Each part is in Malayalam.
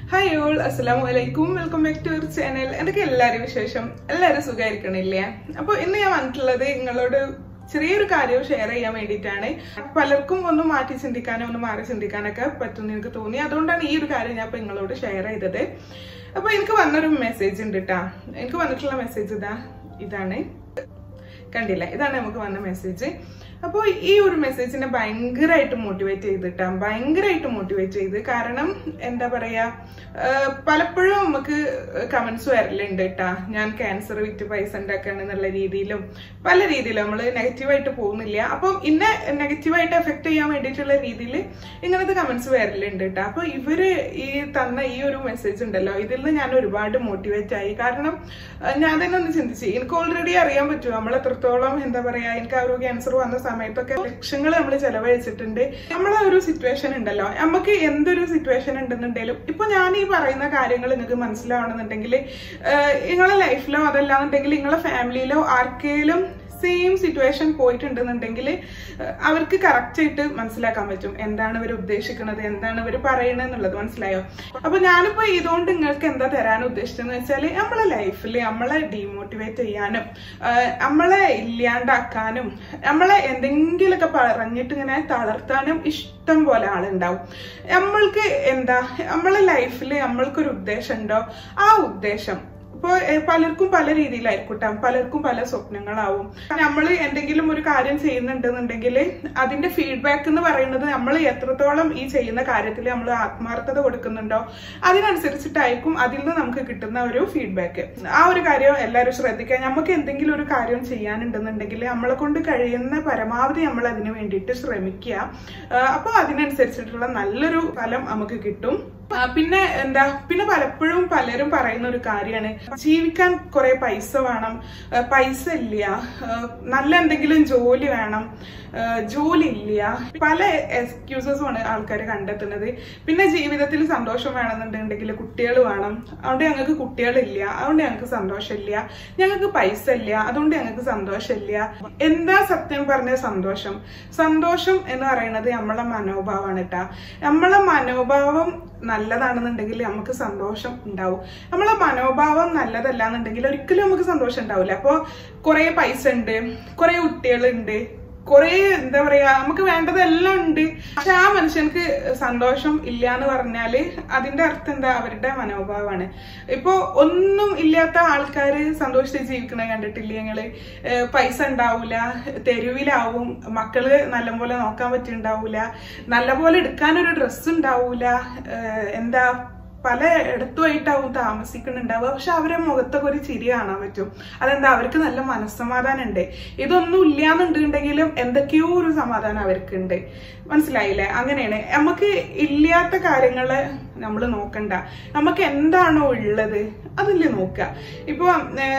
ഹായ് ഓൾ അസ്സലാമു അലൈക്കും welcome back to our channel എന്തൊക്കെ എല്ലാവരും വിശേഷം എല്ലാവരും സുഖമായിരിക്കണില്ലേ അപ്പോൾ ഇന്ന് ഞാൻ വന്നിട്ടുള്ളത് നിങ്ങളോട് ചെറിയൊരു കാര്യം ഷെയർ ചെയ്യാൻ വേണ്ടിയിട്ടാണ് പലർക്കും ഒന്ന് മാറ്റി ചിന്തിക്കാനോ ഒന്ന് മാറി ചിന്തിക്കാനൊക്കെ പറ്റുമെന്ന് എനിക്ക് തോന്നി അതുകൊണ്ടാണ് ഈ ഒരു കാര്യം ഞാൻ ഇപ്പൊ നിങ്ങളോട് ഷെയർ ചെയ്തത് അപ്പൊ എനിക്ക് വന്നൊരു മെസ്സേജ് ഉണ്ട് കേട്ടാ എനിക്ക് വന്നിട്ടുള്ള മെസ്സേജ് ഇതാ ഇതാണ് കണ്ടില്ല ഇതാണ് നമുക്ക് വന്ന മെസ്സേജ് അപ്പോൾ ഈ ഒരു മെസ്സേജിനെ ഭയങ്കരമായിട്ട് മോട്ടിവേറ്റ് ചെയ്തിട്ടാ ഭയങ്കരമായിട്ട് മോട്ടിവേറ്റ് ചെയ്ത് കാരണം എന്താ പറയാ ആഹ് പലപ്പോഴും നമുക്ക് കമന്റ്സ് വരലുണ്ട് കേട്ടാ ഞാൻ ക്യാൻസർ വിറ്റ് പൈസ ഉണ്ടാക്കാണ് എന്നുള്ള രീതിയിലും പല രീതിയിലും നമ്മൾ നെഗറ്റീവായിട്ട് പോകുന്നില്ല അപ്പം ഇന്നെ നെഗറ്റീവായിട്ട് എഫക്ട് ചെയ്യാൻ വേണ്ടിയിട്ടുള്ള രീതിയിൽ ഇങ്ങനത്തെ കമന്റ്സ് വരലുണ്ട് കേട്ടോ അപ്പൊ ഇവര് ഈ തന്ന ഈ ഒരു മെസ്സേജ് ഉണ്ടല്ലോ ഇതിൽ നിന്ന് ഞാൻ ഒരുപാട് മോട്ടിവേറ്റ് ആയി കാരണം ആഹ് ഞാൻ തന്നെ ഒന്ന് ചിന്തിച്ച് എനിക്ക് ഓൾറെഡി അറിയാൻ പറ്റും നമ്മൾ എത്രത്തോളം എന്താ പറയാ എനിക്ക് ആ ഒരു ക്യാൻസർ വന്ന സമയത്തൊക്കെ ലക്ഷങ്ങൾ നമ്മൾ ചെലവഴിച്ചിട്ടുണ്ട് നമ്മളെ ഒരു സിറ്റുവേഷൻ ഉണ്ടല്ലോ നമുക്ക് എന്തൊരു സിറ്റുവേഷൻ ഉണ്ടെന്നുണ്ടെങ്കിലും ഇപ്പൊ ഞാൻ ഈ പറയുന്ന കാര്യങ്ങൾ നിങ്ങൾക്ക് മനസ്സിലാവണമെന്നുണ്ടെങ്കിൽ നിങ്ങളെ ലൈഫിലോ അതല്ലാന്നുണ്ടെങ്കിൽ നിങ്ങളെ ഫാമിലിയിലോ ആർക്കെങ്കിലും സെയിം സിറ്റുവേഷൻ പോയിട്ടുണ്ടെന്നുണ്ടെങ്കിൽ അവർക്ക് കറക്റ്റ് ആയിട്ട് മനസ്സിലാക്കാൻ പറ്റും എന്താണ് ഇവർ ഉദ്ദേശിക്കുന്നത് എന്താണ് ഇവർ പറയണത് എന്നുള്ളത് മനസ്സിലായോ അപ്പൊ ഞാനിപ്പോ ഇതുകൊണ്ട് നിങ്ങൾക്ക് എന്താ തരാൻ ഉദ്ദേശിച്ചതെന്ന് വെച്ചാല് നമ്മളെ ലൈഫിൽ നമ്മളെ ഡീമോട്ടിവേറ്റ് ചെയ്യാനും ആഹ് നമ്മളെ ഇല്ലാണ്ടാക്കാനും നമ്മളെ എന്തെങ്കിലുമൊക്കെ പറഞ്ഞിട്ട് ഇങ്ങനെ തളർത്താനും ഇഷ്ടം പോലെ ആളുണ്ടാവും നമ്മൾക്ക് എന്താ നമ്മളെ ലൈഫിൽ നമ്മൾക്കൊരു ഉദ്ദേശം ഉണ്ടോ ആ ഉദ്ദേശം ഇപ്പൊ പലർക്കും പല രീതിയിലായിരിക്കും ട്ടോ. പലർക്കും പല സ്വപ്നങ്ങളാവും നമ്മൾ എന്തെങ്കിലും ഒരു കാര്യം ചെയ്യുന്നുണ്ടെന്നുണ്ടെങ്കിൽ അതിന്റെ ഫീഡ്ബാക്ക് എന്ന് പറയുന്നത് നമ്മൾ എത്രത്തോളം ഈ ചെയ്യുന്ന കാര്യത്തിൽ നമ്മൾ ആത്മാർത്ഥത കൊടുക്കുന്നുണ്ടോ അതിനനുസരിച്ചിട്ടായിരിക്കും അതിൽ നിന്ന് നമുക്ക് കിട്ടുന്ന ഒരു ഫീഡ്ബാക്ക് ആ ഒരു കാര്യം എല്ലാവരും ശ്രദ്ധിക്കുക നമുക്ക് എന്തെങ്കിലും ഒരു കാര്യം ചെയ്യാനുണ്ടെന്നുണ്ടെങ്കിൽ നമ്മളെ കൊണ്ട് കഴിയുന്ന പരമാവധി നമ്മൾ അതിന് വേണ്ടിയിട്ട് ശ്രമിക്കുക അപ്പോൾ അതിനനുസരിച്ചിട്ടുള്ള നല്ലൊരു ഫലം നമുക്ക് കിട്ടും ആ, പിന്നെ എന്താ പിന്നെ പലപ്പോഴും പലരും പറയുന്ന ഒരു കാര്യമാണ് ജീവിക്കാൻ കുറെ പൈസ വേണം ആ, പൈസ ഇല്ല ആ, നല്ല എന്തെങ്കിലും ജോലി വേണം ആ, ജോലി ഇല്ല പല എക്സ്ക്യൂസസുമാണ് ആൾക്കാർ കണ്ടെത്തുന്നത് പിന്നെ ജീവിതത്തിൽ സന്തോഷം വേണമെന്നുണ്ടെങ്കിൽ കുട്ടികൾ വേണം അതുകൊണ്ട് ഞങ്ങൾക്ക് കുട്ടികളില്ല അതുകൊണ്ട് ഞങ്ങൾക്ക് സന്തോഷമില്ല ഞങ്ങൾക്ക് പൈസ ഇല്ല അതുകൊണ്ട് ഞങ്ങൾക്ക് സന്തോഷമില്ല എന്താ സത്യം പറഞ്ഞ സന്തോഷം സന്തോഷം എന്ന് പറയുന്നത് നമ്മളെ മനോഭാവമാണ് കേട്ടാ നമ്മളെ മനോഭാവം നല്ലതാണെന്നുണ്ടെങ്കിൽ നമുക്ക് സന്തോഷം ഉണ്ടാവും നമ്മളെ മനോഭാവം നല്ലതല്ല എന്നുണ്ടെങ്കിൽ ഒരിക്കലും നമുക്ക് സന്തോഷം ഉണ്ടാവില്ല അപ്പോൾ കുറെ പൈസ ഉണ്ട് കുറെ കുട്ടികളുണ്ട് കുറെ എന്താ പറയാ നമുക്ക് വേണ്ടതെല്ലാം ഉണ്ട് പക്ഷെ ആ മനുഷ്യർക്ക് സന്തോഷം ഇല്ല എന്ന് പറഞ്ഞാല് അതിന്റെ അർത്ഥം എന്താ അവരുടെ മനോഭാവമാണ് ഇപ്പൊ ഒന്നും ഇല്ലാത്ത ആൾക്കാര് സന്തോഷിച്ച് ജീവിക്കണ കണ്ടിട്ടില്ലേ ഞങ്ങള് ഏഹ് പൈസ ഉണ്ടാവൂല തെരുവിലാവും മക്കള് നല്ലപോലെ നോക്കാൻ പറ്റിണ്ടാവൂല നല്ലപോലെ എടുക്കാനൊരു ഡ്രസ്സ് ഉണ്ടാവൂല ഏഹ് എന്താ പല ഇടത്തുമായിട്ടാവും താമസിക്കുന്നുണ്ടാവുക പക്ഷെ അവരെ മുഖത്തൊക്കെ ഒരു ചിരി കാണാൻ പറ്റും അതെന്താ അവർക്ക് നല്ല മനസ്സമാധാനം ഉണ്ട് ഇതൊന്നും ഇല്ലാന്നുണ്ടെങ്കിലും എന്തൊക്കെയോ ഒരു സമാധാനം അവർക്കുണ്ട് മനസ്സിലായില്ലേ അങ്ങനെയാണ് നമുക്ക് ഇല്ലാത്ത കാര്യങ്ങള് നമ്മൾ നോക്കണ്ട നമുക്ക് എന്താണോ ഉള്ളത് അതില്ലേ നോക്കുക ഇപ്പൊ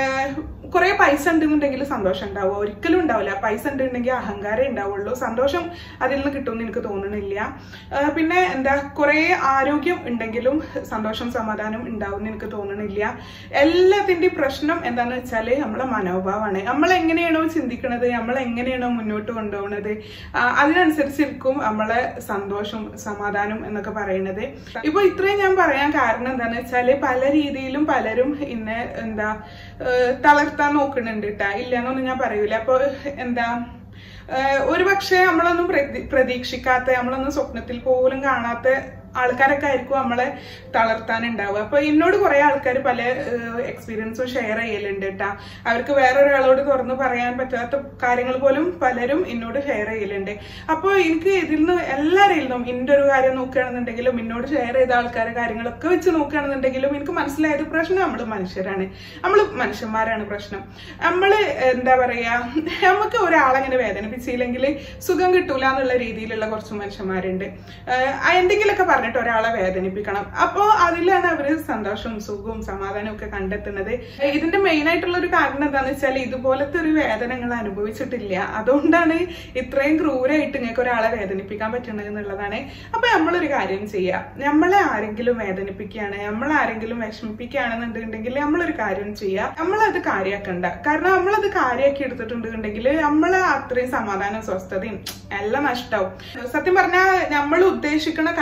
കുറെ പൈസ ഉണ്ടെന്നുണ്ടെങ്കിൽ സന്തോഷം ഉണ്ടാവുക ഒരിക്കലും ഉണ്ടാവില്ല പൈസ ഉണ്ടെന്നുണ്ടെങ്കിൽ അഹങ്കാരം ഉണ്ടാവുള്ളൂ സന്തോഷം അതിൽ നിന്ന് കിട്ടുമെന്ന് എനിക്ക് തോന്നണില്ല ആ, പിന്നെ എന്താ കുറെ ആരോഗ്യം ഉണ്ടെങ്കിലും സന്തോഷം സമാധാനം ഉണ്ടാവും എന്ന് എനിക്ക് തോന്നണില്ല എല്ലാത്തിന്റെയും പ്രശ്നം എന്താന്ന് വെച്ചാല് നമ്മളെ മനോഭാവമാണ് നമ്മൾ എങ്ങനെയാണോ ചിന്തിക്കുന്നത് നമ്മൾ എങ്ങനെയാണോ മുന്നോട്ട് കൊണ്ടുപോകുന്നത് ആ, അതിനനുസരിച്ചിരിക്കും നമ്മളെ സന്തോഷം സമാധാനം എന്നൊക്കെ പറയുന്നത് ഇപ്പൊ ഇത്രയും ഞാൻ പറയാൻ കാരണം എന്താന്ന് വെച്ചാല് പല രീതിയിലും പലരും ഇന്നെ എന്താ ഏഹ് തളർത്താൻ നോക്കുന്നുണ്ട് കേട്ടാ ഇല്ലാന്നൊന്നും ഞാൻ പറയൂല അപ്പൊ എന്താ ഏഹ് ഒരു പക്ഷേ നമ്മളൊന്നും പ്രതി- പ്രതീക്ഷിക്കാത്ത നമ്മളൊന്നും സ്വപ്നത്തിൽ പോലും കാണാത്ത ആൾക്കാരൊക്കെ ആയിരിക്കും നമ്മളെ തളർത്താനുണ്ടാവുക അപ്പൊ എന്നോട് കുറെ ആൾക്കാർ പല എക്സ്പീരിയൻസും ഷെയർ ചെയ്യലുണ്ട് കേട്ടാ അവർക്ക് വേറൊരാളോട് തുറന്നു പറയാൻ പറ്റാത്ത കാര്യങ്ങൾ പോലും പലരും എന്നോട് ഷെയർ ചെയ്യലുണ്ട് അപ്പോൾ എനിക്ക് ഇതിൽ നിന്ന് എല്ലാവരിൽ നിന്നും എൻ്റെ ഒരു കാര്യം നോക്കുകയാണെന്നുണ്ടെങ്കിലും എന്നോട് ഷെയർ ചെയ്ത ആൾക്കാരെ കാര്യങ്ങളൊക്കെ വെച്ച് നോക്കുകയാണെന്നുണ്ടെങ്കിലും എനിക്ക് മനസ്സിലായത് പ്രശ്നം നമ്മൾ മനുഷ്യരാണ് നമ്മൾ മനുഷ്യന്മാരാണ് പ്രശ്നം നമ്മൾ എന്താ പറയാ നമുക്ക് ഒരാളെങ്ങനെ വേദനിപ്പിച്ചില്ലെങ്കിൽ സുഖം കിട്ടൂല എന്നുള്ള രീതിയിലുള്ള കുറച്ച് മനുഷ്യന്മാരുണ്ട് ആഹ് എന്തെങ്കിലുമൊക്കെ പറഞ്ഞിട്ട് ഒരാളെ വേദനിപ്പിക്കണം അപ്പോൾ അതിലാണ് അവര് സന്തോഷവും സുഖവും സമാധാനവും ഒക്കെ കണ്ടെത്തുന്നത് ഇതിന്റെ മെയിൻ ആയിട്ടുള്ള ഒരു കാരണം എന്താണെന്ന് വെച്ചാൽ ഇതുപോലത്തെ ഒരു വേദന നിങ്ങൾ അനുഭവിച്ചിട്ടില്ല അതുകൊണ്ടാണ് ഇത്രയും ക്രൂരായിട്ട് നിങ്ങൾക്ക് ഒരാളെ വേദനിപ്പിക്കാൻ പറ്റുന്നത് എന്നുള്ളതാണ് അപ്പൊ നമ്മളൊരു കാര്യം ചെയ്യാം നമ്മളെ ആരെങ്കിലും വേദനിപ്പിക്കുകയാണ് നമ്മളെ ആരെങ്കിലും വിഷമിപ്പിക്കുകയാണെന്നുണ്ടെങ്കിൽ നമ്മളൊരു കാര്യം ചെയ്യാം നമ്മളത് കാര്യാക്കണ്ട കാരണം നമ്മളത് കാര്യാക്കി എടുത്തിട്ടുണ്ടെങ്കിൽ നമ്മളെ അത്രയും സമാധാനം സ്വസ്ഥതയും എല്ലാം നഷ്ടാവും സത്യം പറഞ്ഞാൽ നമ്മൾ ഉദ്ദേശിക്കുന്ന കാര്യങ്ങളൊന്നും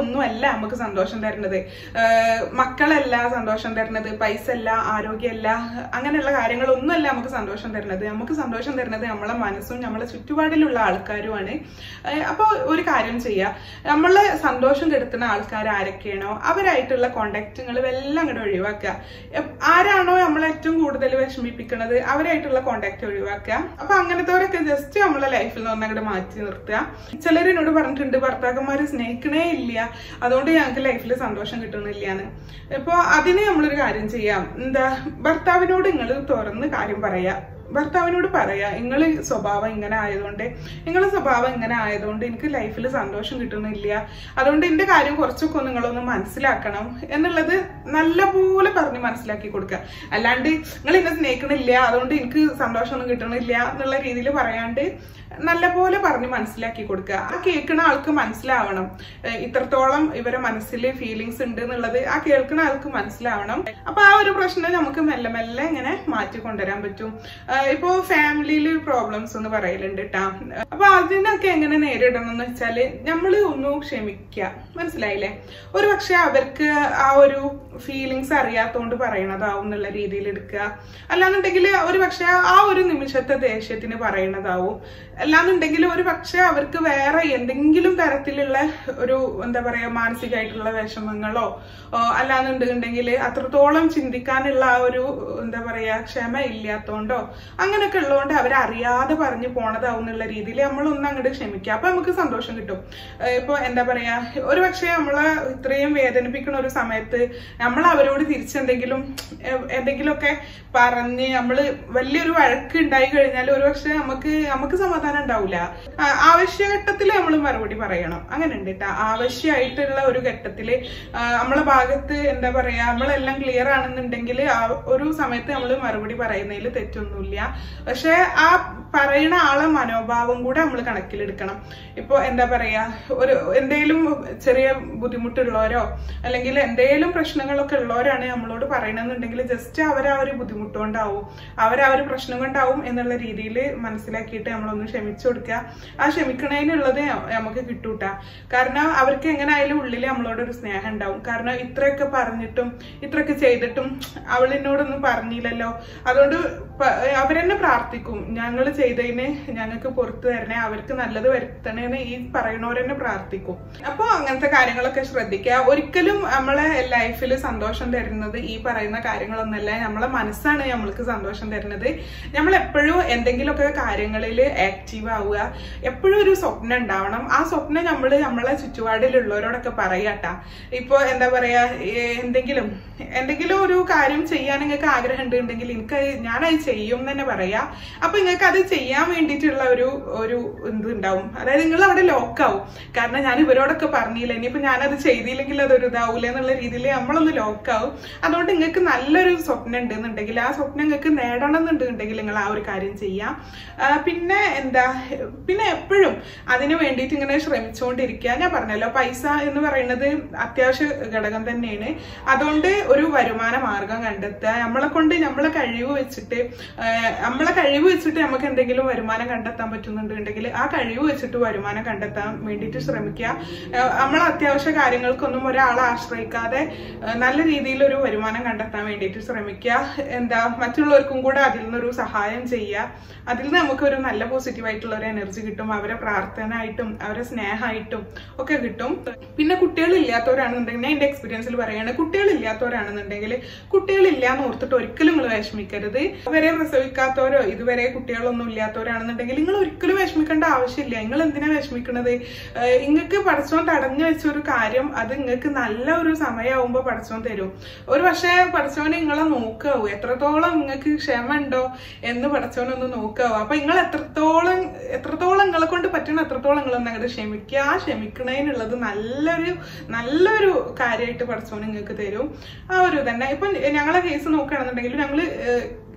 ഒന്നുമല്ല നമുക്ക് സന്തോഷം തരുന്നത് ഏഹ് മക്കളല്ല സന്തോഷം തരുന്നത് പൈസ അല്ല ആരോഗ്യമല്ല അങ്ങനെയുള്ള കാര്യങ്ങളൊന്നുമല്ല നമുക്ക് സന്തോഷം തരുന്നത് നമുക്ക് സന്തോഷം തരുന്നത് നമ്മളെ മനസ്സും നമ്മളെ ചുറ്റുപാടിലുള്ള ആൾക്കാരുമാണ് ഏഹ് അപ്പോൾ ഒരു കാര്യം ചെയ്യുക നമ്മളെ സന്തോഷം കെടുത്തുന്ന ആൾക്കാർ ആരൊക്കെയാണോ അവരായിട്ടുള്ള കോണ്ടാക്റ്റുകൾ എല്ലാം അങ്ങോട്ട് ഒഴിവാക്കുക എപ്- ആരാണോ നമ്മളെ ഏറ്റവും കൂടുതൽ വിഷമിപ്പിക്കുന്നത് അവരായിട്ടുള്ള കോണ്ടാക്ട് ഒഴിവാക്കുക അപ്പൊ അങ്ങനത്തെവരൊക്കെ ജസ്റ്റ് നമ്മളെ ലൈഫിൽ നിന്ന് ഒന്നങ്ങോട്ട് മാറ്റി നിർത്തുക ചിലർ എന്നോട് പറഞ്ഞിട്ടുണ്ട് ഭർത്താക്കന്മാര് സ്നേഹിക്കണേ ഇല്ല അതുകൊണ്ട് ഞങ്ങൾക്ക് ലൈഫിൽ സന്തോഷം കിട്ടുന്നില്ല എന്ന് ഇപ്പൊ അതിന് നമ്മളൊരു കാര്യം ചെയ്യാം എന്താ ഭർത്താവിനോട് നിങ്ങൾ തുറന്ന് കാര്യം പറയാ ഭർത്താവിനോട് പറയാ നിങ്ങൾ സ്വഭാവം ഇങ്ങനെ ആയതുകൊണ്ട് നിങ്ങളെ സ്വഭാവം ഇങ്ങനെ ആയതുകൊണ്ട് എനിക്ക് ലൈഫിൽ സന്തോഷം കിട്ടുന്നില്ല അതുകൊണ്ട് എന്റെ കാര്യം കുറച്ചൊക്കെ ഒന്ന് നിങ്ങളൊന്ന് മനസ്സിലാക്കണം എന്നുള്ളത് നല്ലപോലെ പറഞ്ഞ് മനസ്സിലാക്കി കൊടുക്കുക അല്ലാണ്ട് നിങ്ങൾ എന്നെ സ്നേഹിക്കണില്ല അതുകൊണ്ട് എനിക്ക് സന്തോഷമൊന്നും കിട്ടണില്ല എന്നുള്ള രീതിയിൽ പറയാണ്ട് നല്ലപോലെ പറഞ്ഞ് മനസ്സിലാക്കി കൊടുക്കുക ആ കേൾക്കുന്ന ആൾക്ക് മനസ്സിലാവണം ഏഹ് ഇത്രത്തോളം ഇവരെ മനസ്സിൽ ഫീലിങ്സ് ഉണ്ട് എന്നുള്ളത് ആ കേൾക്കുന്ന ആൾക്ക് മനസ്സിലാവണം അപ്പൊ ആ ഒരു പ്രശ്നം നമുക്ക് മെല്ലെ മെല്ലെ ഇങ്ങനെ മാറ്റി കൊണ്ടുവരാൻ പറ്റും ഏഹ് ഇപ്പോ ഫാമിലിയിൽ പ്രോബ്ലംസ് എന്ന് പറയലുണ്ട് കേട്ടാ അപ്പൊ അതിനൊക്കെ എങ്ങനെ നേരിടണം എന്ന് വെച്ചാല് നമ്മൾ ഒന്ന് ക്ഷമിക്കുക മനസ്സിലായില്ലേ ഒരു പക്ഷെ അവർക്ക് ആ ഒരു ഫീലിങ്സ് അറിയാത്തോണ്ട് പറയണതാവും എന്നുള്ള രീതിയിൽ എടുക്കുക അല്ലാന്നുണ്ടെങ്കിൽ ഒരു പക്ഷെ ആ ഒരു നിമിഷത്തെ ദേഷ്യത്തിന് പറയണതാവും അല്ലാന്നുണ്ടെങ്കിൽ ഒരു പക്ഷെ അവർക്ക് വേറെ എന്തെങ്കിലും തരത്തിലുള്ള ഒരു എന്താ പറയാ മാനസികമായിട്ടുള്ള വിഷമങ്ങളോ ഓ, അല്ലാന്നുണ്ടെങ്കിൽ അത്രത്തോളം ചിന്തിക്കാനുള്ള ആ ഒരു എന്താ പറയാ ക്ഷമ ഇല്ലാത്തോണ്ടോ അങ്ങനെയൊക്കെ ഉള്ളതുകൊണ്ട് അവരറിയാതെ പറഞ്ഞു പോണതാവും എന്നുള്ള രീതിയിൽ നമ്മളൊന്ന് അങ്ങോട്ട് ക്ഷമിക്കുക അപ്പൊ നമുക്ക് സന്തോഷം കിട്ടും ഏഹ് ഇപ്പൊ എന്താ പറയാ ഒരു പക്ഷെ നമ്മളെ ഇത്രയും വേദനിപ്പിക്കുന്ന ഒരു സമയത്ത് നമ്മൾ അവരോട് തിരിച്ചെന്തെങ്കിലും എ- എന്തെങ്കിലുമൊക്കെ പറഞ്ഞ് നമ്മള് വലിയൊരു വഴക്ക് ഉണ്ടായി കഴിഞ്ഞാൽ ഒരു പക്ഷെ നമുക്ക് നമുക്ക് സമാധാനം ഉണ്ടാവില്ല ആ, ആവശ്യഘട്ടത്തിൽ നമ്മൾ മറുപടി പറയണം അങ്ങനെ ഉണ്ട് കേട്ടോ ആവശ്യമായിട്ടുള്ള ഒരു ഘട്ടത്തില് ആ, നമ്മളെ ഭാഗത്ത് എന്താ പറയാ നമ്മളെല്ലാം ക്ലിയർ ആണെന്നുണ്ടെങ്കിൽ ആ ഒരു സമയത്ത് നമ്മൾ മറുപടി പറയുന്നതിൽ തെറ്റൊന്നുമില്ല പക്ഷെ ആ പറയുന്ന ആളെ മനോഭാവം കൂടെ നമ്മൾ കണക്കിലെടുക്കണം ഇപ്പൊ എന്താ പറയാ ഒരു എന്തെങ്കിലും ചെറിയ ബുദ്ധിമുട്ടുള്ളവരോ അല്ലെങ്കിൽ എന്തെങ്കിലും പ്രശ്നങ്ങളൊക്കെ ഉള്ളവരാണ് നമ്മളോട് പറയണമെന്നുണ്ടെങ്കിൽ ജസ്റ്റ് അവർ ആ ഒരു ബുദ്ധിമുട്ട് കൊണ്ടാവും അവർ ആ ഒരു പ്രശ്നം കൊണ്ടാവും എന്നുള്ള രീതിയിൽ മനസ്സിലാക്കിയിട്ട് നമ്മളൊന്ന് ക്ഷമിച്ചു കൊടുക്കുക ആ ക്ഷമിക്കണതിനുള്ളത് നമുക്ക് കിട്ടൂട്ട കാരണം അവർക്ക് എങ്ങനെ ആയാലും ഉള്ളിൽ നമ്മളോട് ഒരു സ്നേഹം ഉണ്ടാവും കാരണം ഇത്രയൊക്കെ പറഞ്ഞിട്ടും ഇത്രയൊക്കെ ചെയ്തിട്ടും അവൾ എന്നോടൊന്നും പറഞ്ഞില്ലല്ലോ അതുകൊണ്ട് പ- അവരെന്നെ പ്രാർത്ഥിക്കും ഞങ്ങൾ ചെയ്തതിന് ഞങ്ങൾക്ക് പുറത്തു തരണേ അവർക്ക് നല്ലത് വരുത്തണേന്ന് ഈ പറയണവരെന്നെ പ്രാർത്ഥിക്കും അപ്പോൾ അങ്ങനത്തെ കാര്യങ്ങളൊക്കെ ശ്രദ്ധിക്കുക ഒരിക്കലും നമ്മളെ ലൈഫിൽ സന്തോഷം തരുന്നത് ഈ പറയുന്ന കാര്യങ്ങളൊന്നല്ല നമ്മളെ മനസ്സാണ് നമ്മൾക്ക് സന്തോഷം തരുന്നത് നമ്മൾ എപ്പോഴും എന്തെങ്കിലുമൊക്കെ കാര്യങ്ങളിൽ ആക്റ്റീവ് ആവുക എപ്പോഴും ഒരു സ്വപ്നം ഉണ്ടാവണം ആ സ്വപ്നം നമ്മൾ നമ്മളെ ചുറ്റുപാടിലുള്ളവരോടൊക്കെ പറയാട്ടാ ഇപ്പൊ എന്താ പറയാ ഏ, എന്തെങ്കിലും എന്തെങ്കിലും ഒരു കാര്യം ചെയ്യാൻ നിങ്ങൾക്ക് ആഗ്രഹം ഉണ്ടെങ്കിൽ എനിക്ക് ഞാനത് ചെയ്യും എന്ന് തന്നെ പറയാ അപ്പൊ നിങ്ങൾക്ക് അത് ചെയ്യാൻ വേണ്ടിയിട്ടുള്ള ഒരു ഒരു ഇത് ഉണ്ടാവും അതായത് നിങ്ങൾ അവിടെ ലോക്കാവും കാരണം ഞാൻ ഇവരോടൊക്കെ പറഞ്ഞില്ല ഇനിയിപ്പോ ഞാനത് ചെയ്തില്ലെങ്കിൽ അതൊരു ഇതാവൂല എന്നുള്ള രീതിയിൽ നമ്മളൊന്ന് ലോക്കാവും അതുകൊണ്ട് നിങ്ങൾക്ക് നല്ലൊരു സ്വപ്നം ഉണ്ടെന്നുണ്ടെങ്കിൽ ആ സ്വപ്നം നിങ്ങൾക്ക് നേടണം എന്നുണ്ടെന്നുണ്ടെങ്കിൽ നിങ്ങൾ ആ ഒരു കാര്യം ചെയ്യാം ആ, പിന്നെ എന്താ പിന്നെ എപ്പോഴും അതിന് വേണ്ടിയിട്ട് ഇങ്ങനെ ശ്രമിച്ചുകൊണ്ടിരിക്കുക ഞാൻ പറഞ്ഞല്ലോ പൈസ എന്ന് പറയുന്നത് അത്യാവശ്യ ഘടകം തന്നെയാണ് അതുകൊണ്ട് ഒരു വരുമാന മാർഗം കണ്ടെത്തുക നമ്മളെ കൊണ്ട് നമ്മളെ കഴിവ് വെച്ചിട്ട് ആ, നമ്മളെ കഴിവ് വെച്ചിട്ട് നമുക്ക് എന്തെങ്കിലും വരുമാനം കണ്ടെത്താൻ പറ്റുന്നുണ്ടെങ്കിൽ ആ കഴിവ് വെച്ചിട്ട് വരുമാനം കണ്ടെത്താൻ വേണ്ടിയിട്ട് ശ്രമിക്കുക ആ, നമ്മളെ അത്യാവശ്യ കാര്യങ്ങൾക്കൊന്നും ഒരാളെ ആശ്രയിക്കാതെ ആ, നല്ല രീതിയിൽ ഒരു വരുമാനം കണ്ടെത്താൻ വേണ്ടിയിട്ട് ശ്രമിക്കുക എന്താ മറ്റുള്ളവർക്കും കൂടെ അതിൽ നിന്നൊരു സഹായം ചെയ്യുക അതിൽ നിന്ന് നമുക്കൊരു നല്ല പോസിറ്റീവ് ആയിട്ടുള്ള ഒരു എനർജി കിട്ടും അവരെ പ്രാർത്ഥന ആയിട്ടും അവരെ സ്നേഹമായിട്ടും ഒക്കെ കിട്ടും പിന്നെ കുട്ടികളില്ലാത്തവരാണെന്നുണ്ടെങ്കിൽ ഞാൻ എന്റെ എക്സ്പീരിയൻസിൽ പറയാണ് കുട്ടികളില്ലാത്തവരാണെന്നുണ്ടെങ്കിൽ കുട്ടികളില്ല എന്ന് ഓർത്തിട്ട് ഒരിക്കലും നിങ്ങൾ വിഷമിക്കരുത് ഇതുവരെ പ്രസവിക്കാത്തവരോ ഇതുവരെ കുട്ടികളൊന്നും ഇല്ലാത്തവരാണെന്നുണ്ടെങ്കിൽ നിങ്ങൾ ഒരിക്കലും വിഷമിക്കേണ്ട ആവശ്യമില്ല നിങ്ങൾ എന്തിനാ വിഷമിക്കണത് നിങ്ങൾക്ക് പഠിച്ചോൻ തടഞ്ഞു വെച്ച ഒരു കാര്യം അത് നിങ്ങൾക്ക് നല്ല ഒരു സമയമാകുമ്പോൾ പഠിച്ചോൻ തരും ഒരു പക്ഷേ പഠിച്ചോനെ നിങ്ങളെ നോക്കാവൂ എത്രത്തോളം നിങ്ങൾക്ക് ക്ഷമ ഉണ്ടോ എന്ന് പഠിച്ചോനൊന്ന് നോക്കാവൂ അപ്പൊ നിങ്ങൾ എത്രത്തോളം എത്രത്തോളം നിങ്ങളെ കൊണ്ട് പറ്റണം എത്രത്തോളം നിങ്ങളൊന്ന് അങ്ങോട്ട് ക്ഷമിക്കുക ആ ക്ഷമിക്കണതിനുള്ളത് നല്ലൊരു നല്ലൊരു കാര്യമായിട്ട് പഠിച്ചോൻ നിങ്ങൾക്ക് തരും ആ ഒരു തന്നെ ഇപ്പൊ ഞങ്ങളെ കേസ് നോക്കുകയാണെന്നുണ്ടെങ്കിൽ ഞങ്ങള് ഏഹ്,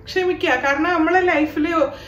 ക്ഷമിക്കുക കാരണം നമ്മളെ ലൈഫിൽ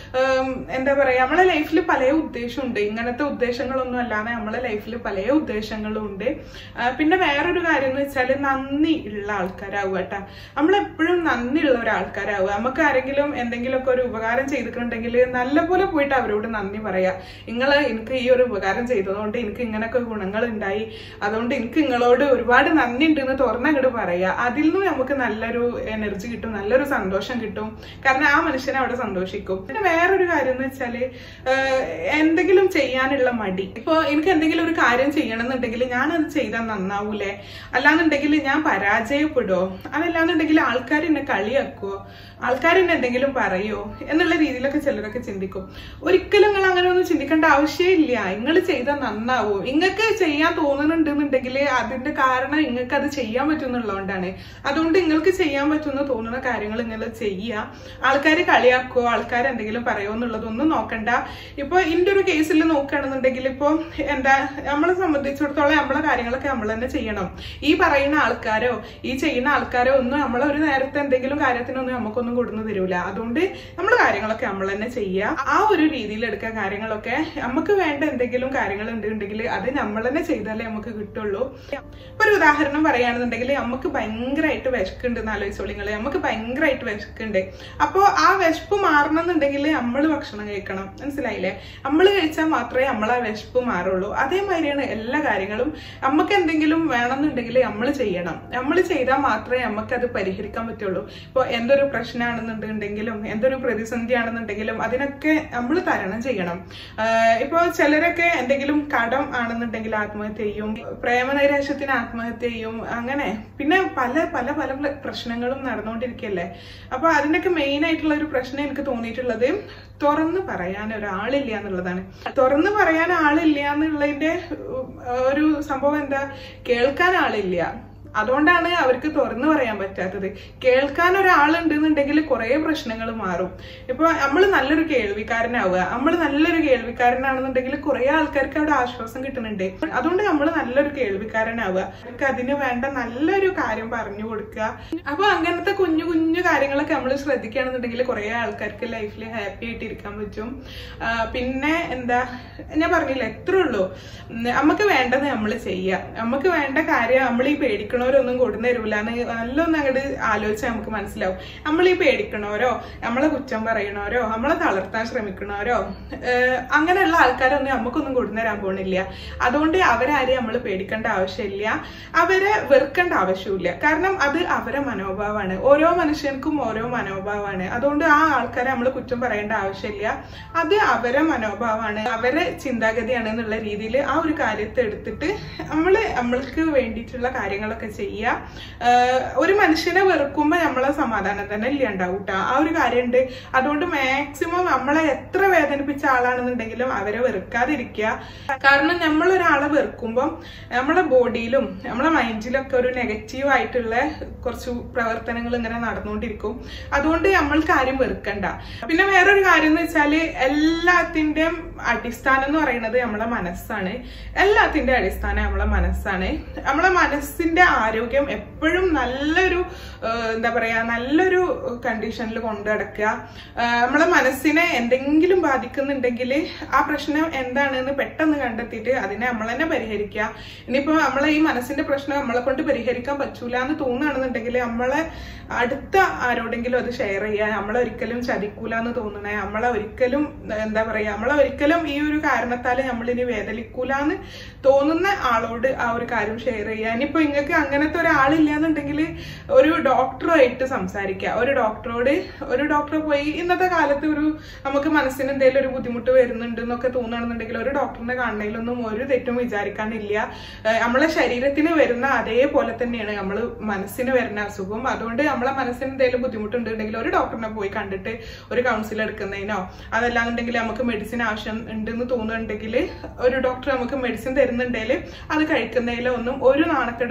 എന്താ പറയാ നമ്മളെ ലൈഫിൽ പല ഉദ്ദേശമുണ്ട് ഇങ്ങനത്തെ ഉദ്ദേശങ്ങളൊന്നും അല്ലാതെ നമ്മളെ ലൈഫിൽ പല ഉദ്ദേശങ്ങളും ഉണ്ട് ആ, പിന്നെ വേറൊരു കാര്യം എന്ന് വെച്ചാൽ നന്ദി ഉള്ള ആൾക്കാരാവുക കേട്ടാ നമ്മളെപ്പോഴും നന്ദി ഉള്ള ഒരാൾക്കാരാവുക നമുക്ക് ആരെങ്കിലും എന്തെങ്കിലുമൊക്കെ ഒരു ഉപകാരം ചെയ്തിട്ടുണ്ടെങ്കിൽ നല്ലപോലെ പോയിട്ട് അവരോട് നന്ദി പറയാ നിങ്ങൾ എനിക്ക് ഈ ഒരു ഉപകാരം ചെയ്തതുകൊണ്ട് എനിക്ക് ഇങ്ങനൊക്കെ ഗുണങ്ങൾ ഉണ്ടായി അതുകൊണ്ട് എനിക്ക് നിങ്ങളോട് ഒരുപാട് നന്ദി ഉണ്ടെന്ന് തുറന്നങ്ങോട്ട് പറയാ അതിൽ നിന്ന് നമുക്ക് നല്ലൊരു എനർജി കിട്ടും നല്ലൊരു സന്തോഷം കിട്ടും കാരണം ആ മനുഷ്യനെ അവിടെ സന്തോഷിക്കും പിന്നെ വേറൊരു കാര്യം എന്ന് വെച്ചാല് ആഹ് എന്തെങ്കിലും ചെയ്യാനുള്ള മടി ഇപ്പൊ എനിക്ക് എന്തെങ്കിലും ഒരു കാര്യം ചെയ്യണം എന്നുണ്ടെങ്കിൽ ഞാൻ അത് ചെയ്താൽ നന്നാവൂലേ അല്ലാന്നുണ്ടെങ്കിൽ ഞാൻ പരാജയപ്പെടുമോ അതല്ലാന്നുണ്ടെങ്കിൽ ആൾക്കാർ എന്നെ കളിയാക്കുമോ ആൾക്കാർ എന്നെ എന്തെങ്കിലും പറയുമോ എന്നുള്ള രീതിയിലൊക്കെ ചിലരൊക്കെ ചിന്തിക്കും ഒരിക്കലും നിങ്ങൾ അങ്ങനെ ഒന്നും ചിന്തിക്കേണ്ട ആവശ്യമില്ല നിങ്ങൾ ചെയ്താൽ നന്നാവോ നിങ്ങൾക്ക് ചെയ്യാൻ തോന്നുന്നുണ്ടെന്നുണ്ടെങ്കിൽ അതിന്റെ കാരണം നിങ്ങൾക്ക് അത് ചെയ്യാൻ പറ്റുന്നുള്ളതുകൊണ്ടാണ് അതുകൊണ്ട് നിങ്ങൾക്ക് ചെയ്യാൻ പറ്റുന്ന തോന്നുന്ന കാര്യങ്ങൾ നിങ്ങൾ ചെയ്യുക ആൾക്കാർ കളിയാക്കോ ആൾക്കാർ എന്തെങ്കിലും പറയുമോ എന്നുള്ളതൊന്നും നോക്കണ്ട ഇപ്പൊ ഇതിന്റെ ഒരു കേസിൽ നോക്കുകയാണെന്നുണ്ടെങ്കിൽ ഇപ്പൊ എന്താ നമ്മളെ സംബന്ധിച്ചിടത്തോളം നമ്മളെ കാര്യങ്ങളൊക്കെ നമ്മൾ തന്നെ ചെയ്യണം ഈ പറയുന്ന ആൾക്കാരോ ഈ ചെയ്യുന്ന ആൾക്കാരോ ഒന്നും നമ്മളെ ഒരു നേരത്തെ എന്തെങ്കിലും കാര്യത്തിനൊന്നും നമുക്കൊന്നും കൊടുന്നു തരൂല അതുകൊണ്ട് നമ്മൾ കാര്യങ്ങളൊക്കെ നമ്മൾ തന്നെ ചെയ്യുക ആ ഒരു രീതിയിൽ എടുക്കുക കാര്യങ്ങളൊക്കെ നമുക്ക് വേണ്ട എന്തെങ്കിലും കാര്യങ്ങൾ ഉണ്ടെങ്കിൽ അത് നമ്മൾ തന്നെ ചെയ്താലേ നമുക്ക് കിട്ടുള്ളൂ ഇപ്പൊ ഒരു ഉദാഹരണം പറയുകയാണെന്നുണ്ടെങ്കിൽ നമുക്ക് ഭയങ്കരമായിട്ട് വിശക്കുണ്ട് എന്ന് ആലോചിച്ചോളി നിങ്ങള് നമുക്ക് ഭയങ്കരമായിട്ട് വിശക്കുണ്ട് അപ്പോ ആ വിശപ്പ് മാറണം എന്നുണ്ടെങ്കിൽ നമ്മൾ ഭക്ഷണം കഴിക്കണം മനസ്സിലായില്ലേ നമ്മൾ കഴിച്ചാൽ മാത്രമേ നമ്മൾ ആ വിശപ്പ് മാറുള്ളൂ അതേമാതിരിയാണ് എല്ലാ കാര്യങ്ങളും നമുക്ക് എന്തെങ്കിലും വേണമെന്നുണ്ടെങ്കിൽ നമ്മൾ ചെയ്യണം നമ്മൾ ചെയ്താൽ മാത്രമേ നമുക്ക് അത് പരിഹരിക്കാൻ പറ്റുള്ളൂ ഇപ്പോൾ എന്തൊരു പ്രശ്നമാണെന്നുണ്ടെങ്കിലും എന്തൊരു പ്രതിസന്ധി ആണെന്നുണ്ടെങ്കിലും അതിനൊക്കെ നമ്മൾ തരണം ചെയ്യണം ഇപ്പോൾ ചിലരൊക്കെ എന്തെങ്കിലും കടം ആണെന്നുണ്ടെങ്കിൽ ആത്മഹത്യ ചെയ്യും പ്രേമനൈരാശ്യത്തിന് ആത്മഹത്യ ചെയ്യും അങ്ങനെ പിന്നെ പല പല പല പ്ര- പ്രശ്നങ്ങളും നടന്നുകൊണ്ടിരിക്കുകയല്ലേ അപ്പൊ അതിനൊക്കെ മെയിൻ ആയിട്ടുള്ള ഒരു പ്രശ്നം എനിക്ക് തോന്നിയിട്ടുള്ളത് തുറന്ന് പറയാൻ ഒരാളില്ല എന്നുള്ളതാണ് തുറന്ന് പറയാൻ ആളില്ല എന്നുള്ളതിന്റെ ഉം, ഒരു സംഭവം എന്താ കേൾക്കാൻ ആളില്ല അതുകൊണ്ടാണ് അവർക്ക് തുറന്നു പറയാൻ പറ്റാത്തത് കേൾക്കാൻ ഒരാളുണ്ട് എന്നുണ്ടെങ്കിൽ കുറെ പ്രശ്നങ്ങൾ മാറും ഇപ്പൊ നമ്മൾ നല്ലൊരു കേൾവിക്കാരനാവുക നമ്മൾ നല്ലൊരു കേൾവിക്കാരനാണെന്നുണ്ടെങ്കിൽ കുറെ ആൾക്കാർക്ക് അവിടെ ആശ്വാസം കിട്ടുന്നുണ്ട് അതുകൊണ്ട് നമ്മൾ നല്ലൊരു കേൾവിക്കാരനാവുക അവർക്ക് അതിന് വേണ്ട നല്ലൊരു കാര്യം പറഞ്ഞു കൊടുക്കുക അപ്പൊ അങ്ങനത്തെ കുഞ്ഞു കുഞ്ഞു കാര്യങ്ങളൊക്കെ നമ്മൾ ശ്രദ്ധിക്കുകയാണെന്നുണ്ടെങ്കിൽ കുറെ ആൾക്കാർക്ക് ലൈഫിൽ ഹാപ്പി ആയിട്ട് ഇരിക്കാൻ പറ്റും ആ, പിന്നെ എന്താ ഞാൻ പറഞ്ഞില്ല എത്ര ഉള്ളൂ ഉം, നമുക്ക് വേണ്ടത് നമ്മൾ ചെയ്യുക നമുക്ക് വേണ്ട കാര്യം നമ്മൾ ഈ പേടിക്കണവരൊന്നും കൊടുന്നു തരൂല എന്ന് നല്ലൊന്നും അങ്ങോട്ട് ആലോചിച്ചാൽ നമുക്ക് മനസ്സിലാവും നമ്മൾ ഈ പേടിക്കണവരോ നമ്മളെ കുറ്റം പറയണവരോ നമ്മളെ തളർത്താൻ ശ്രമിക്കണവരോ ഏഹ്, അങ്ങനെയുള്ള ആൾക്കാരൊന്നും നമുക്കൊന്നും കൊടുന്നു തരാൻ പോണില്ല അതുകൊണ്ട് അവരാരെയും നമ്മൾ പേടിക്കേണ്ട ആവശ്യമില്ല അവരെ വെറുക്കേണ്ട ആവശ്യമില്ല കാരണം അത് അവരെ മനോഭാവമാണ് ഓരോ മനുഷ്യർക്കും ഓരോ മനോഭാവമാണ് അതുകൊണ്ട് ആ ആൾക്കാരെ നമ്മൾ കുറ്റം പറയേണ്ട ആവശ്യമില്ല അത് അവരെ മനോഭാവമാണ് അവരെ ചിന്താഗതിയാണ് എന്നുള്ള രീതിയിൽ ആ ഒരു കാര്യത്തെ എടുത്തിട്ട് നമ്മൾ നമ്മൾക്ക് വേണ്ടിയിട്ടുള്ള കാര്യങ്ങളൊക്കെ ചെയ്യുക ആഹ് ഒരു മനുഷ്യനെ വെറുക്കുമ്പോൾ നമ്മളെ സമാധാനം തന്നെ ഇല്ല ഉണ്ടാവും ട്ടോ. ആ ഒരു കാര്യമുണ്ട് അതുകൊണ്ട് മാക്സിമം നമ്മളെ എത്ര വേദനിപ്പിച്ച ആളാണെന്നുണ്ടെങ്കിലും അവരെ വെറുക്കാതിരിക്കുക കാരണം നമ്മൾ ഒരാളെ വെറുക്കുമ്പോൾ നമ്മളെ ബോഡിയിലും നമ്മളെ മൈൻഡിലൊക്കെ ഒരു നെഗറ്റീവ് ആയിട്ടുള്ള കുറച്ച് പ്രവർത്തനങ്ങൾ ഇങ്ങനെ നടന്നുകൊണ്ടിരിക്കും അതുകൊണ്ട് നമ്മൾക്ക് ആരും വെറുക്കണ്ട പിന്നെ വേറൊരു കാര്യം എന്ന് വെച്ചാല് എല്ലാത്തിന്റെയും അടിസ്ഥാനം എന്ന് പറയുന്നത് നമ്മളെ മനസ്സാണ് എല്ലാത്തിന്റെ അടിസ്ഥാനം നമ്മളെ മനസ്സാണ് നമ്മളെ മനസ്സിന്റെ ആരോഗ്യം എപ്പോഴും നല്ലൊരു ആ, എന്താ പറയാ നല്ലൊരു കണ്ടീഷനിൽ കൊണ്ടു നടക്കുക ആ, നമ്മളെ മനസ്സിനെ എന്തെങ്കിലും ബാധിക്കുന്നുണ്ടെങ്കിൽ ആ പ്രശ്നം എന്താണെന്ന് പെട്ടെന്ന് കണ്ടെത്തിയിട്ട് അതിനെ നമ്മൾ തന്നെ പരിഹരിക്കുക ഇനിയിപ്പോ നമ്മളെ ഈ മനസ്സിന്റെ പ്രശ്നം നമ്മളെ കൊണ്ട് പരിഹരിക്കാൻ പറ്റൂല എന്ന് തോന്നുകയാണെന്നുണ്ടെങ്കിൽ നമ്മളെ അടുത്ത ആരോടെങ്കിലും അത് ഷെയർ ചെയ്യുക നമ്മളെ ഒരിക്കലും ചതിക്കൂല എന്ന് തോന്നണേ നമ്മളെ ഒരിക്കലും എന്താ പറയാ നമ്മളെ ഒരിക്കലും ഈ ഒരു കാരണത്താൽ നമ്മളിനി വേദനിക്കൂല എന്ന് തോന്നുന്ന ആളോട് ആ ഒരു കാര്യം ഷെയർ ചെയ്യുക ഇനിയിപ്പോ നിങ്ങൾക്ക് അങ്ങനത്തെ ഒരാളില്ല എന്നുണ്ടെങ്കിൽ ഒരു ഡോക്ടറുമായിട്ട് സംസാരിക്കുക ഒരു ഡോക്ടറോട് ഒരു ഡോക്ടറെ പോയി ഇന്നത്തെ കാലത്ത് ഒരു നമുക്ക് മനസ്സിന് എന്തെങ്കിലും ഒരു ബുദ്ധിമുട്ട് വരുന്നുണ്ട് എന്നൊക്കെ തോന്നുകയാണെന്നുണ്ടെങ്കിൽ ഒരു ഡോക്ടറിനെ കാണുന്നതിലൊന്നും ഒരു തെറ്റും വിചാരിക്കാനില്ല ഏഹ് നമ്മളെ ശരീരത്തിന് വരുന്ന അതേപോലെ തന്നെയാണ് നമ്മൾ മനസ്സിന് വരുന്ന അസുഖം അതുകൊണ്ട് നമ്മളെ മനസ്സിന് എന്തെങ്കിലും ബുദ്ധിമുട്ടുണ്ടെങ്കിൽ ഒരു ഡോക്ടറിനെ പോയി കണ്ടിട്ട് ഒരു കൗൺസിൽ എടുക്കുന്നതിനോ അതല്ലാന്നുണ്ടെങ്കിൽ നമുക്ക് മെഡിസിൻ ആവശ്യം ഉണ്ടെന്ന് തോന്നുന്നുണ്ടെങ്കിൽ ഒരു ഡോക്ടർ നമുക്ക് മെഡിസിൻ തരുന്നുണ്ടെങ്കിൽ അത് കഴിക്കുന്നതിലോ ഒന്നും ഒരു നാണക്കെടും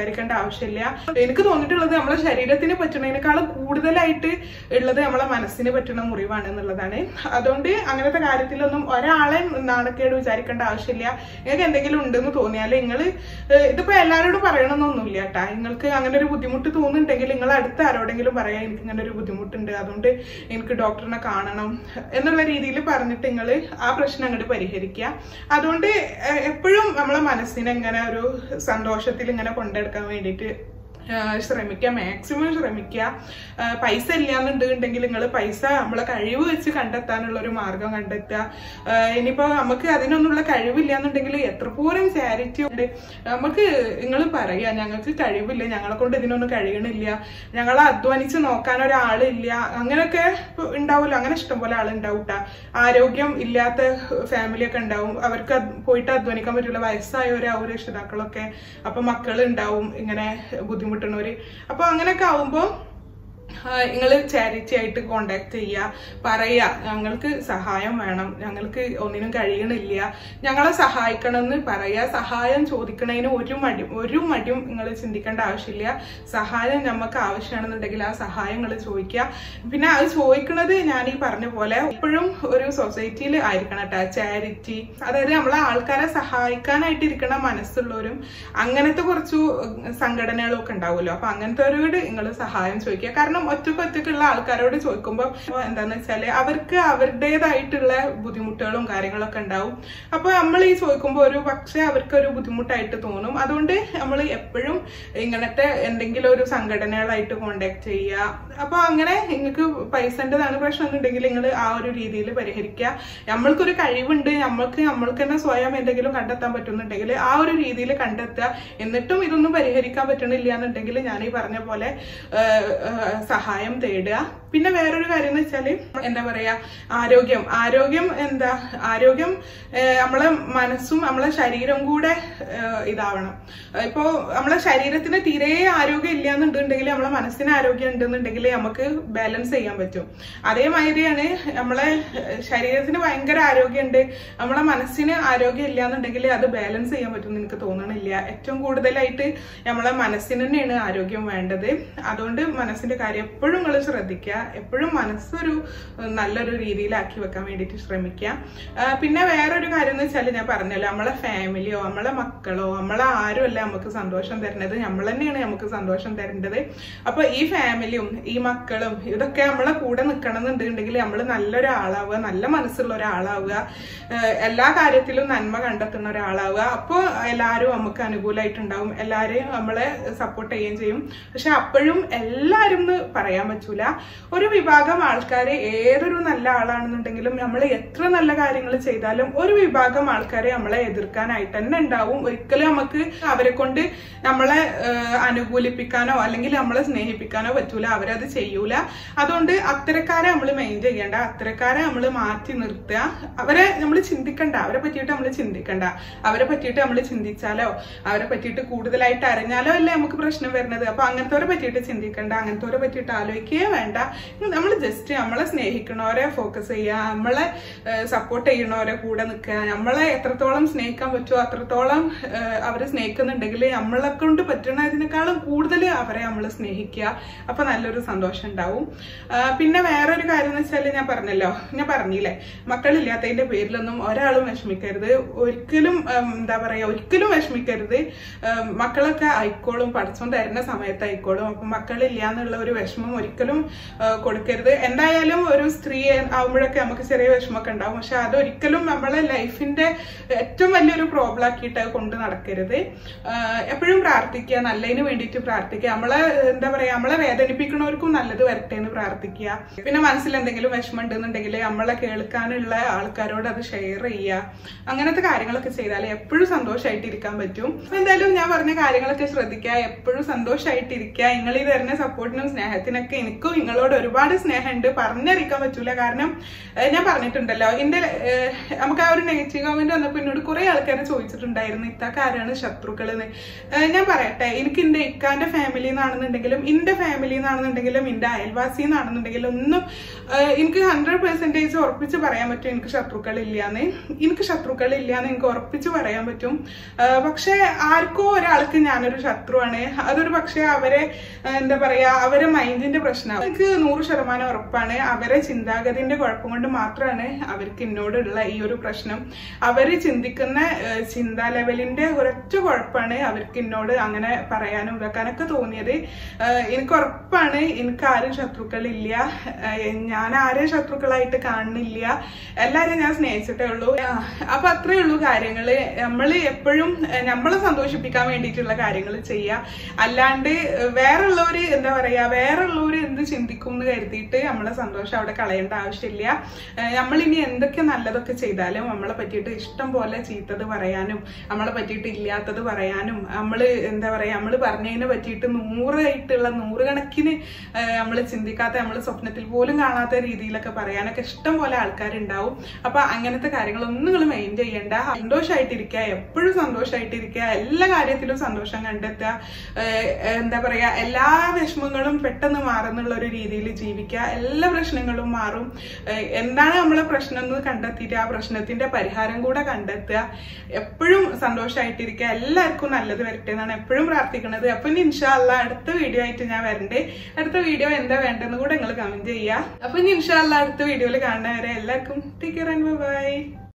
വിചാരിക്കേണ്ട ആവശ്യമില്ല എനിക്ക് തോന്നിയിട്ടുള്ളത് നമ്മളെ ശരീരത്തിന് പറ്റുന്നതിനേക്കാളും കൂടുതലായിട്ട് ഉള്ളത് നമ്മളെ മനസ്സിന് പറ്റുന്ന മുറിവാണ് എന്നുള്ളതാണ് അതുകൊണ്ട് അങ്ങനത്തെ കാര്യത്തിലൊന്നും ഒരാളെ നാണക്കേട് വിചാരിക്കേണ്ട ആവശ്യമില്ല നിങ്ങൾക്ക് എന്തെങ്കിലും ഉണ്ടെന്ന് തോന്നിയാൽ നിങ്ങൾ ഇതിപ്പോ എല്ലാവരോടും പറയണമെന്നൊന്നുമില്ല കേട്ടാ നിങ്ങൾക്ക് അങ്ങനെ ഒരു ബുദ്ധിമുട്ട് തോന്നുന്നുണ്ടെങ്കിൽ നിങ്ങൾ അടുത്ത ആരോടെങ്കിലും പറയാം എനിക്ക് ഇങ്ങനെ ഒരു ബുദ്ധിമുട്ടുണ്ട് അതുകൊണ്ട് എനിക്ക് ഡോക്ടറിനെ കാണണം എന്നുള്ള രീതിയിൽ പറഞ്ഞിട്ട് നിങ്ങൾ ആ പ്രശ്നം അങ്ങോട്ട് പരിഹരിക്കുക അതുകൊണ്ട് എ- എപ്പോഴും നമ്മളെ മനസ്സിനെ ഇങ്ങനെ ഒരു സന്തോഷത്തിൽ ഇങ്ങനെ കൊണ്ടെടുക്കാൻ വേണ്ടിയിട്ട് ആഹ് ശ്രമിക്കുക മാക്സിമം ശ്രമിക്കുക ആഹ് പൈസ ഇല്ലാന്നുണ്ടെങ്കിൽ നിങ്ങൾ പൈസ നമ്മളെ കഴിവ് വെച്ച് കണ്ടെത്താനുള്ള ഒരു മാർഗം കണ്ടെത്തുക ആഹ് ഇനിയിപ്പോ നമുക്ക് അതിനൊന്നുള്ള കഴിവില്ലാന്നുണ്ടെങ്കിൽ എത്ര പോലും ചാരിറ്റി ഉണ്ട് നമുക്ക് നിങ്ങൾ പറയാ ഞങ്ങൾക്ക് കഴിവില്ല ഞങ്ങളെ കൊണ്ട് ഇതിനൊന്നും കഴിയണില്ല ഞങ്ങളെ അധ്വാനിച്ച് നോക്കാൻ ഒരാളില്ല അങ്ങനെയൊക്കെ ഇപ്പൊ ഉണ്ടാവുമല്ലോ അങ്ങനെ ഇഷ്ടംപോലെ ആളുണ്ടാവും ട്ടാ. ആരോഗ്യം ഇല്ലാത്ത ഫാമിലി ഒക്കെ ഉണ്ടാവും അവർക്ക് അത് പോയിട്ട് അധ്വാനിക്കാൻ പറ്റില്ല വയസ്സായവരാവും രക്ഷിതാക്കളൊക്കെ അപ്പൊ മക്കൾ ഉണ്ടാവും ഇങ്ങനെ ബുദ്ധിമുട്ടുന്നവര് അപ്പൊ അങ്ങനെയൊക്കെ ആവുമ്പോ നിങ്ങൾ ചാരിറ്റി ആയിട്ട് കോണ്ടാക്ട് ചെയ്യുക പറയുക ഞങ്ങൾക്ക് സഹായം വേണം ഞങ്ങൾക്ക് ഒന്നിനും കഴിയണില്ല ഞങ്ങളെ സഹായിക്കണമെന്ന് പറയുക സഹായം ചോദിക്കണതിന് ഒരു മടി ഒരു മടിയും നിങ്ങൾ ചിന്തിക്കേണ്ട ആവശ്യമില്ല സഹായം നമുക്ക് ആവശ്യമാണെന്നുണ്ടെങ്കിൽ ആ സഹായം നിങ്ങൾ ചോദിക്കുക പിന്നെ അത് ചോദിക്കണത് ഞാൻ ഈ പറഞ്ഞ പോലെ എപ്പോഴും ഒരു സൊസൈറ്റിയിൽ ആയിരിക്കണം കേട്ടോ ചാരിറ്റി അതായത് നമ്മളെ ആൾക്കാരെ സഹായിക്കാനായിട്ട് ഇരിക്കണ മനസ്സുള്ളവരും അങ്ങനത്തെ കുറച്ചു സംഘടനകളും ഒക്കെ ഉണ്ടാവുമല്ലോ അപ്പൊ അങ്ങനത്തെവരോട് നിങ്ങൾ സഹായം ചോദിക്കുക കാരണം ഒറ്റക്ക് ഒറ്റക്കുള്ള ആൾക്കാരോട് ചോദിക്കുമ്പോൾ എന്താന്ന് വെച്ചാല് അവർക്ക് അവരുടേതായിട്ടുള്ള ബുദ്ധിമുട്ടുകളും കാര്യങ്ങളൊക്കെ ഉണ്ടാവും അപ്പൊ നമ്മൾ ഈ ചോദിക്കുമ്പോൾ ഒരു പക്ഷെ അവർക്ക് ഒരു ബുദ്ധിമുട്ടായിട്ട് തോന്നും അതുകൊണ്ട് നമ്മൾ എപ്പോഴും ഇങ്ങനത്തെ എന്തെങ്കിലും ഒരു സംഘടനകളായിട്ട് കോണ്ടാക്ട് ചെയ്യുക അപ്പൊ അങ്ങനെ നിങ്ങൾക്ക് പൈസൻ്റെതാണ് പ്രശ്നം എന്നുണ്ടെങ്കിൽ നിങ്ങൾ ആ ഒരു രീതിയിൽ പരിഹരിക്കുക നമ്മൾക്കൊരു കഴിവുണ്ട് നമ്മൾക്ക് നമ്മൾക്ക് തന്നെ സ്വയം എന്തെങ്കിലും കണ്ടെത്താൻ പറ്റുന്നുണ്ടെങ്കിൽ ആ ഒരു രീതിയിൽ കണ്ടെത്തുക എന്നിട്ടും ഇതൊന്നും പരിഹരിക്കാൻ പറ്റണില്ല എന്നുണ്ടെങ്കിൽ ഞാൻ ഈ പറഞ്ഞ പോലെ ആ, ആ, സഹായം തേടുക പിന്നെ വേറൊരു കാര്യം എന്ന് വെച്ചാല് എന്താ പറയാ ആരോഗ്യം ആരോഗ്യം എന്താ ആരോഗ്യം ആ, നമ്മളെ മനസ്സും നമ്മളെ ശരീരം കൂടെ ആ, ഇതാവണം ഇപ്പോ നമ്മളെ ശരീരത്തിന് തീരെ ആരോഗ്യം ഇല്ല എന്നുണ്ടെങ്കിൽ നമ്മളെ മനസ്സിന് ആരോഗ്യം ഉണ്ടെന്നുണ്ടെങ്കിൽ നമുക്ക് ബാലൻസ് ചെയ്യാൻ പറ്റും അതേമാതിരിയാണ് നമ്മളെ ശരീരത്തിന് ഭയങ്കര ആരോഗ്യമുണ്ട് നമ്മളെ മനസ്സിന് ആരോഗ്യം ഇല്ല എന്നുണ്ടെങ്കിൽ അത് ബാലൻസ് ചെയ്യാൻ പറ്റും എന്ന് എനിക്ക് തോന്നണില്ല ഏറ്റവും കൂടുതലായിട്ട് നമ്മളെ മനസ്സിന് തന്നെയാണ് ആരോഗ്യം വേണ്ടത് അതുകൊണ്ട് മനസ്സിന്റെ കാര്യം എപ്പോഴും നിങ്ങൾ ശ്രദ്ധിക്കുക എപ്പോഴും മനസ്സൊരു ഏഹ്, നല്ലൊരു രീതിയിലാക്കി വെക്കാൻ വേണ്ടിയിട്ട് ശ്രമിക്കുക ആ, പിന്നെ വേറൊരു കാര്യം എന്ന് വെച്ചാൽ ഞാൻ പറഞ്ഞല്ലോ നമ്മളെ ഫാമിലിയോ നമ്മളെ മക്കളോ നമ്മളെ ആരും അല്ല നമുക്ക് സന്തോഷം തരുന്നത് നമ്മൾ തന്നെയാണ് നമുക്ക് സന്തോഷം തരേണ്ടത് അപ്പൊ ഈ ഫാമിലിയും ഈ മക്കളും ഇതൊക്കെ നമ്മളെ കൂടെ നിൽക്കണം എന്നുണ്ടെങ്കിൽ നമ്മൾ നല്ലൊരാളാവുക നല്ല മനസ്സുള്ള ഒരാളാവുക ഏഹ് എല്ലാ കാര്യത്തിലും നന്മ കണ്ടെത്തുന്ന ഒരാളാവുക അപ്പോൾ എല്ലാവരും നമുക്ക് അനുകൂലമായിട്ടുണ്ടാവും എല്ലാവരെയും നമ്മളെ സപ്പോർട്ട് ചെയ്യുകയും ചെയ്യും പക്ഷെ അപ്പോഴും എല്ലാവരും എന്ന് പറയാൻ പറ്റൂല ഒരു വിഭാഗം ആൾക്കാർ ഏതൊരു നല്ല ആളാണെന്നുണ്ടെങ്കിലും നമ്മൾ എത്ര നല്ല കാര്യങ്ങൾ ചെയ്താലും ഒരു വിഭാഗം ആൾക്കാരെ നമ്മളെ എതിർക്കാനായിട്ട് തന്നെ ഉണ്ടാവും ഒരിക്കലും നമുക്ക് അവരെ കൊണ്ട് നമ്മളെ ഏഹ്, അനുകൂലിപ്പിക്കാനോ അല്ലെങ്കിൽ നമ്മളെ സ്നേഹിപ്പിക്കാനോ പറ്റൂല അവരത് ചെയ്യൂല അതുകൊണ്ട് അത്തരക്കാരെ നമ്മൾ മെയിൻ ചെയ്യേണ്ട അത്തരക്കാരെ നമ്മൾ മാറ്റി നിർത്തുക അവരെ നമ്മൾ ചിന്തിക്കണ്ട അവരെ പറ്റിയിട്ട് നമ്മൾ ചിന്തിക്കണ്ട അവരെ പറ്റിയിട്ട് നമ്മൾ ചിന്തിച്ചാലോ അവരെ പറ്റിയിട്ട് കൂടുതലായിട്ട് അറിഞ്ഞാലോ അല്ലേ നമുക്ക് പ്രശ്നം വരുന്നത് അപ്പൊ അങ്ങനത്തെ പറ്റിയിട്ട് ചിന്തിക്കണ്ട അങ്ങനത്തെ പറ്റിയിട്ട് ആലോചിക്കുകയേ വേണ്ട നമ്മൾ ജസ്റ്റ് നമ്മളെ സ്നേഹിക്കണവരെ ഫോക്കസ് ചെയ്യുക നമ്മളെ സപ്പോർട്ട് ചെയ്യണവരെ കൂടെ നിൽക്കുക നമ്മളെ എത്രത്തോളം സ്നേഹിക്കാൻ പറ്റുമോ അത്രത്തോളം ഏഹ്, അവരെ സ്നേഹിക്കുന്നുണ്ടെങ്കിൽ നമ്മളെ കൊണ്ട് പറ്റുന്നതിനേക്കാളും കൂടുതൽ അവരെ നമ്മൾ സ്നേഹിക്കുക അപ്പൊ നല്ലൊരു സന്തോഷം ഉണ്ടാവും ആ, പിന്നെ വേറൊരു കാര്യം എന്ന് വെച്ചാൽ ഞാൻ പറഞ്ഞല്ലോ ഞാൻ പറഞ്ഞില്ലേ മക്കളില്ലാത്തതിന്റെ പേരിലൊന്നും ഒരാളും വിഷമിക്കരുത് ഒരിക്കലും ഉം, എന്താ പറയാ ഒരിക്കലും വിഷമിക്കരുത് ഉം, മക്കളൊക്കെ ആയിക്കോളും പഠിച്ചോൻ തരുന്ന സമയത്ത് ആയിക്കോളും അപ്പൊ മക്കളില്ല എന്നുള്ള ഒരു വിഷമം ഒരിക്കലും ആ, കൊടുക്കരുത് എന്തായാലും ഒരു സ്ത്രീ ആവുമ്പോഴൊക്കെ നമുക്ക് ചെറിയ വിഷമമൊക്കെ ഉണ്ടാവും പക്ഷെ അതൊരിക്കലും നമ്മളെ ലൈഫിന്റെ ഏറ്റവും വലിയൊരു പ്രോബ്ലം ആക്കിയിട്ട് അത് കൊണ്ട് നടക്കരുത് ആ, എപ്പോഴും പ്രാർത്ഥിക്കുക നല്ലതിന് വേണ്ടിയിട്ട് പ്രാർത്ഥിക്കുക നമ്മളെ എന്താ പറയാ നമ്മളെ വേദനിപ്പിക്കണവർക്കും നല്ലത് വരട്ടെ എന്ന് പ്രാർത്ഥിക്കുക പിന്നെ മനസ്സിൽ എന്തെങ്കിലും വിഷമം ഉണ്ടെന്നുണ്ടെങ്കിൽ നമ്മളെ കേൾക്കാനുള്ള ആൾക്കാരോട് അത് ഷെയർ ചെയ്യുക അങ്ങനത്തെ കാര്യങ്ങളൊക്കെ ചെയ്താൽ എപ്പോഴും സന്തോഷമായിട്ട് ഇരിക്കാൻ പറ്റും അപ്പൊ എന്തായാലും ഞാൻ പറഞ്ഞ കാര്യങ്ങളൊക്കെ ശ്രദ്ധിക്കുക എപ്പോഴും സന്തോഷമായിട്ട് ഇരിക്കുക നിങ്ങൾ ഈ തരുന്ന സപ്പോർട്ടിനും സ്നേഹ സ്നേഹത്തിനൊക്കെ എനിക്കും നിങ്ങളോട് ഒരുപാട് സ്നേഹമുണ്ട് പറഞ്ഞറിയിക്കാൻ പറ്റൂല കാരണം ഏഹ് ഞാൻ പറഞ്ഞിട്ടുണ്ടല്ലോ എന്റെ ഏഹ് നമുക്ക് ആ ഒരു നെഗറ്റീവ് കമന്റ് വന്നപ്പോൾ എന്നോട് കുറെ ആൾക്കാരെ ചോദിച്ചിട്ടുണ്ടായിരുന്നു ഇത്താക്ക് ആരാണ് ശത്രുക്കൾ എന്ന് ഞാൻ പറയട്ടെ എനിക്ക് എന്റെ ഇക്കാന്റെ ഫാമിലി എന്നാണെന്നുണ്ടെങ്കിലും എന്റെ ഫാമിലി എന്നാണെന്നുണ്ടെങ്കിലും എന്റെ അയൽവാസി എന്നാണെന്നുണ്ടെങ്കിലും ഒന്നും ഏഹ് എനിക്ക് ഹൺഡ്രഡ് പെർസെന്റേജ് ഉറപ്പിച്ച് പറയാൻ പറ്റും എനിക്ക് ശത്രുക്കൾ ഇല്ലാന്ന് എനിക്ക് ശത്രുക്കൾ ഇല്ലാന്ന് എനിക്ക് ഉറപ്പിച്ച് പറയാൻ പറ്റും ഏഹ് പക്ഷെ ആർക്കോ ഒരാൾക്ക് ഞാനൊരു ശത്രുവാണ് അതൊരു പക്ഷെ അവരെ ഏഹ് എന്താ പറയാ അവരെ മൈൻഡിന്റെ പ്രശ്നമാണ് എനിക്ക് നൂറ് ശതമാനം ഉറപ്പാണ് അവരെ ചിന്താഗതിന്റെ കുഴപ്പം കൊണ്ട് മാത്രമാണ് അവർക്ക് എന്നോടുള്ള ഈ ഒരു പ്രശ്നം അവര് ചിന്തിക്കുന്ന ഏഹ് ചിന്താ ലെവലിന്റെ ഒരൊറ്റ കുഴപ്പമാണ് അവർക്ക് എന്നോട് അങ്ങനെ പറയാനും വെക്കാനൊക്കെ തോന്നിയത് ഏഹ് എനിക്ക് ഉറപ്പാണ് എനിക്ക് ആരും ശത്രുക്കളില്ല ഏഹ് ഞാൻ ആരെയും ശത്രുക്കളായിട്ട് കാണുന്നില്ല എല്ലാരും ഞാൻ സ്നേഹിച്ചിട്ടേ ഉള്ളൂ ആഹ് അപ്പൊ അത്രേ ഉള്ളൂ കാര്യങ്ങള് നമ്മൾ എപ്പോഴും നമ്മളെ സന്തോഷിപ്പിക്കാൻ വേണ്ടിയിട്ടുള്ള കാര്യങ്ങൾ ചെയ്യുക അല്ലാണ്ട് വേറുള്ളവര് എന്താ പറയാ വേറുള്ളവര് എന്ത് ചിന്തിക്കും എന്ന് കരുതിയിട്ട് നമ്മളെ സന്തോഷം അവിടെ കളയേണ്ട ആവശ്യമില്ല നമ്മൾ ഇനി എന്തൊക്കെ നല്ലതൊക്കെ ചെയ്താലും നമ്മളെ പറ്റിയിട്ട് ഇഷ്ടം പോലെ ചീത്തത് പറയാനും നമ്മളെ പറ്റിയിട്ട് ഇല്ലാത്തത് പറയാനും നമ്മൾ എന്താ പറയാ നമ്മൾ പറഞ്ഞതിനെ പറ്റിയിട്ട് നൂറായിട്ടുള്ള നൂറുകണക്കിന് നമ്മൾ ചിന്തിക്കാത്ത നമ്മൾ സ്വപ്നത്തിൽ പോലും കാണാത്ത രീതിയിലൊക്കെ പറയാനൊക്കെ ഇഷ്ടം പോലെ ആൾക്കാരുണ്ടാവും അപ്പൊ അങ്ങനത്തെ കാര്യങ്ങളൊന്നും നിങ്ങൾ മെയിൻ ചെയ്യണ്ട സന്തോഷമായിട്ടിരിക്കുക എപ്പോഴും സന്തോഷമായിട്ടിരിക്കുക എല്ലാ കാര്യത്തിലും സന്തോഷം കണ്ടെത്തുക ഏഹ് എന്താ പറയാ എല്ലാ വിഷമങ്ങളും പെട്ടെന്ന് മാറുന്നുള്ള ഒരു രീതിയിൽ ജീവിക്കുക എല്ലാ പ്രശ്നങ്ങളും മാറും ഏഹ് എന്താണ് നമ്മളെ പ്രശ്നം എന്ന് കണ്ടെത്തിയിട്ട് ആ പ്രശ്നത്തിന്റെ പരിഹാരം കൂടെ കണ്ടെത്തുക എപ്പോഴും സന്തോഷമായിട്ടിരിക്കുക എല്ലാവർക്കും നല്ലത് വരട്ടെ എന്നാണ് എപ്പോഴും പ്രാർത്ഥിക്കുന്നത് അപ്പൊ ഇനി ഇൻഷാല്ല അടുത്ത വീഡിയോ ആയിട്ട് ഞാൻ വരണ്ടേ അടുത്ത വീഡിയോ എന്താ വേണ്ടെന്ന് കൂടെ നിങ്ങൾ കമന്റ് ചെയ്യുക അപ്പൊ ഇനി ഇൻഷാല്ല അടുത്ത വീഡിയോയിൽ കാണുന്നവരെ എല്ലാവർക്കും ടേക്ക് കെയർ ആൻഡ് ബൈ